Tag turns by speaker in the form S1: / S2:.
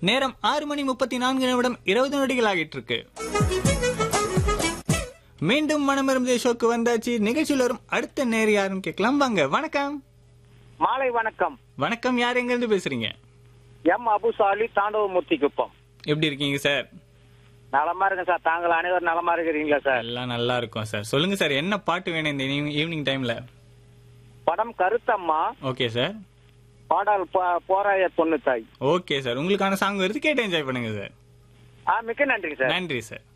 S1: நேரம் ஆறு மணி முப்பத்தி நான்கு நிமிடம் இருபது நொடிகள் ஆகிட்டு இருக்கு மீண்டும் மனமருந்த ஷோக்கு வந்தாச்சு நிகழ்ச்சியில் வரும் அடுத்த நேர் யாருன்னு கேட்கலாம் வாங்க வணக்கம்
S2: மாலை வணக்கம்
S1: வணக்கம் யார் எங்க இருந்து பேசுறீங்க
S2: எம் அபுசாலி தாண்டவமூர்த்தி குப்பம்
S1: எப்படி இருக்கீங்க சார்
S2: நலமா இருக்கேன் சார் தாங்கள் அனைவரும் நலமா இருக்கிறீங்களா சார்
S1: எல்லாம் நல்லா இருக்கும் சார் சொல்லுங்க சார் என்ன பாட்டு வேணும் இந்த ஈவினிங் டைம்ல
S2: படம் கருத்தம்மா
S1: ஓகே சார்
S2: பாடல் போ- போராய பொண்ணு தாய்
S1: ஓகே சார் உங்களுக்கான சாங் வருது கேட்டு என்ஜாய் பண்ணுங்க சார்
S2: ஆ மிக்க நன்றிங்க சார்
S1: நன்றி சார்